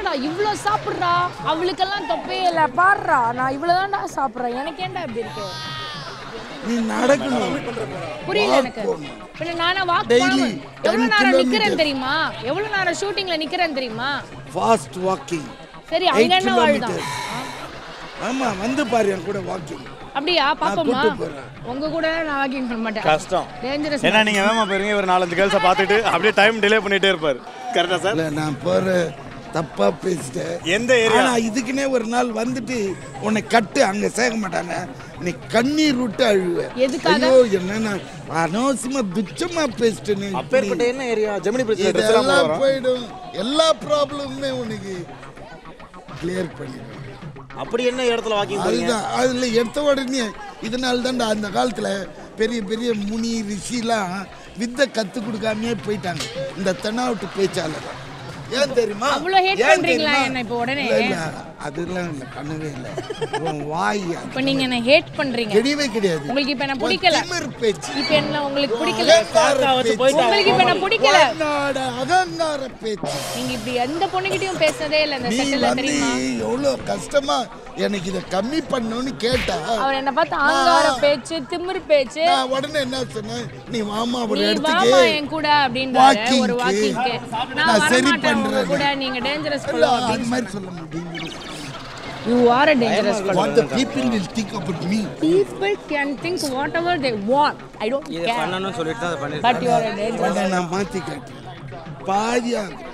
ஏன்டா இவ்வளோ சாப்பிட்றா அவளுக்கெல்லாம் தொப்பே இல்லை பாடுறா நான் இவ்வளோ தான்டா சாப்பிட்றேன் எனக்கு ஏன்டா இப்படி இருக்கு நீ நடக்கணும் புரியல Walk எனக்கு போகணும். பின்ன நானா வாக் Daily எவ்வளோ 10 நேரம் நிக்கிறேன் kilometers. தெரியுமா எவ்வளோ நேரம் ஷூட்டிங்ல நிக்கிறேன் தெரியுமா ஃபாஸ்ட் வாக்கிங் சரி அங்க என்ன வாழ்தான் ஆமா வந்து பாரு என் கூட வாக்கிங் அப்படியா பாப்போமா கூட்டு போறேன். உங்க கூட நான் வாக்கிங் பண்ண மாட்டேன் கஷ்டம் டேஞ்சரஸ் ஏன்னா நீங்க வேமா போயிருங்க ஒரு நாலஞ்சு கேர்ள்ஸை பார்த்துட்டு அப்படியே டைம் டிலே பண்ணிட்டே இருப்பாரு கரெக்டா சார் இல்ல நான் போற தப்பா பேசிட்டேன் எந்த ஏரியா ஆனா இதுக்குன்னே ஒரு நாள் வந்துட்டு உன்னை கட்டு அங்க சேர்க்க மாட்டாங்க நீ கண்ணீர் விட்டு அழுவ எதுக்காக? ஐயோ என்ன நான் அனாவசியமா துச்சமா பேசிட்டேன்னு அப்பேற்பட்ட என்ன ஏரியா ஜெமினி பிரிட்ஜ் ட்ரெஸ் எல்லாம் இதெல்லாம் வரும் போயிடும் எல்லா ப்ராப்ளமுமே உனக்கு கிளியர் பண்ணிடுவேன் அப்படி என்ன இடத்துல வாக்கிங் போறீங்க அதுதான் அதுல எடுத்த உடனே இதனால தான்டா அந்த காலத்துல பெரிய பெரிய முனி ரிஷிலாம் வித்தை கத்து கொடுக்காமயே போயிட்டாங்க இந்த தென்னாவட்டு பேச்சாளர் ஏன் தெரியுமா அவ்வளவு hate ஏன் பண்றீங்களா தெரியுமா? என்னை இப்ப உடனே? இல்ல, இல்ல, அதெல்லாம் இல்ல பண்ணவே இல்லை உன் வாய் இப்போ நீங்க என்ன ஹேட் பண்றீங்க கிடையவே கிடையாது உங்களுக்கு இப்ப என்ன உன் பிடிக்கல திமிர் பேச்சு இப்போ என்ன உங்களுக்கு பிடிக்கல அகங்கார பேச்சு. உங்களுக்கு இப்ப என்ன பிடிக்கல உன்னோட அகங்கார பேச்சு நீங்க இப்படி எந்த பொண்ணுகிட்டயும் பேசுனதே இல்ல இந்த நீ செட்டில் வந்து தெரியுமா எவ்வளவு கஷ்டமா எனக்கு இதை கம்மி பண்ணணும்னு கேட்டா அவர் என்ன பார்த்து ஆங்கார பேச்சு திமிரு பேச்சு நான் உடனே என்ன சொன்னேன் நீ வாமா ஒரு நீ இடத்துக்கு வாமா என் கூட அப்படின்றாரு Walking ஒரு க்கு. வாக்கிங்க்கு நான் நான் சரி வரமாட்டேன் உங்க பண்றேன். கூட நீங்க டேஞ்சரஸ் இல்ல, அது மாதிரி சொல்ல முடியும் you are a dangerous fellow what the people will think about me people can think whatever they want i don't care பண்ணணும்னு சொல்லிட்டு தான் அதை பண்ணிருக்கேன் but you are a dangerous உடனே நான் மாத்தி காட்டுறேன் பாதியா